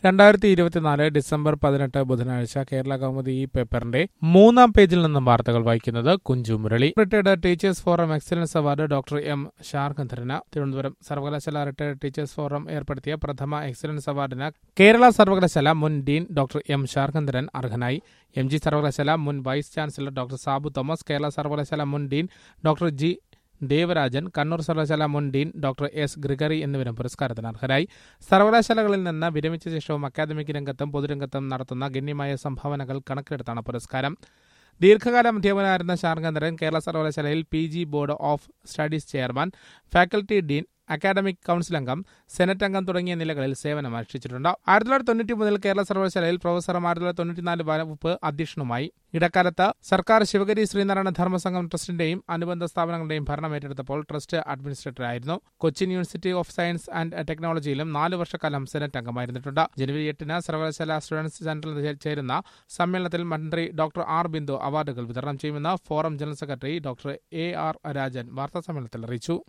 രണ്ടായിരത്തി ഇരുപത്തിനാല് ഡിസംബർ പതിനെട്ട് ബുധനാഴ്ച കേരള കൗമുദി ഈ പേപ്പറിന്റെ മൂന്നാം പേജിൽ നിന്നും വാർത്തകൾ വായിക്കുന്നത് Kunju Murali retired teachers forum excellence award doctor M ഷാർഖന്ധരന് തിരുവനന്തപുരം സർവകലാശാല റിട്ടയർഡ് ടീച്ചേഴ്സ് ഫോറം ഏർപ്പെടുത്തിയ പ്രഥമ എക്സലൻസ് അവാർഡിന് കേരള സർവകലാശാല മുൻ ഡീൻ ഡോക്ടർ എം ഷാർഖന്ധരൻ അർഹനായി എം ജി സർവകലാശാല മുൻ vice chancellor doctor Sabu Thomas Kerala സർവകലാശാല മുൻ dean doctor G Devarajan Kannur സർവകലാശാല മുൻ ഡീൻ ഡോക്ടർ എസ് ഗ്രിഗറി എന്നിവരും പുരസ്കാരത്തിന് അർഹരായി സർവകലാശാലകളിൽ നിന്ന് വിരമിച്ച ശേഷവും അക്കാദമിക് രംഗത്തും പൊതുരംഗത്തും നടത്തുന്ന ഗണ്യമായ സംഭാവനകൾ കണക്കിലെടുത്താണ് പുരസ്കാരം ദീർഘകാലം അധ്യാപകനായിരുന്ന ശാർഗന്ധരൻ കേരള സർവകലാശാലയിൽ P G board of studies chairman faculty dean academic council അംഗം സെനറ്റ് അംഗം തുടങ്ങിയ നിലകളിൽ സേവനമനുഷ്ഠിച്ചിട്ടുണ്ട് ആയിരത്തി തൊള്ളായിരത്തി തൊണ്ണൂറ്റി മൂന്നിൽ കേരള സർവകലാശാലയിൽ പ്രൊഫസറും ആയിരത്തി തൊള്ളായിരത്തി തൊണ്ണൂറ്റിനാല് വകുപ്പ് അധ്യക്ഷനുമായി ഇടക്കാലത്ത് സർക്കാർ ശിവഗിരി ശ്രീനാരായണ ധർമ്മസംഘം ട്രസ്റ്റിന്റെയും അനുബന്ധ സ്ഥാപനങ്ങളുടെയും ഭരണം ഏറ്റെടുത്തപ്പോൾ ട്രസ്റ്റ് അഡ്മിനിസ്ട്രേറ്ററായിരുന്നു Cochin university of science and ടെക്നോളജിയിലും നാല് വർഷക്കാലം സെനറ്റ് അംഗമായിരുന്നിട്ടുണ്ട് ജനുവരി എട്ടിന് സർവകലാശാല സ്റ്റുഡൻസ് സെന്ററിൽ ചേരുന്ന സമ്മേളനത്തിൽ മന്ത്രി ഡോക്ടർ ആർ ബിന്ദു അവാർഡുകൾ വിതരണം ചെയ്യുമെന്ന് forum general secretary doctor A R Rajan വാർത്താസമ്മേളനത്തിൽ അറിയിച്ചു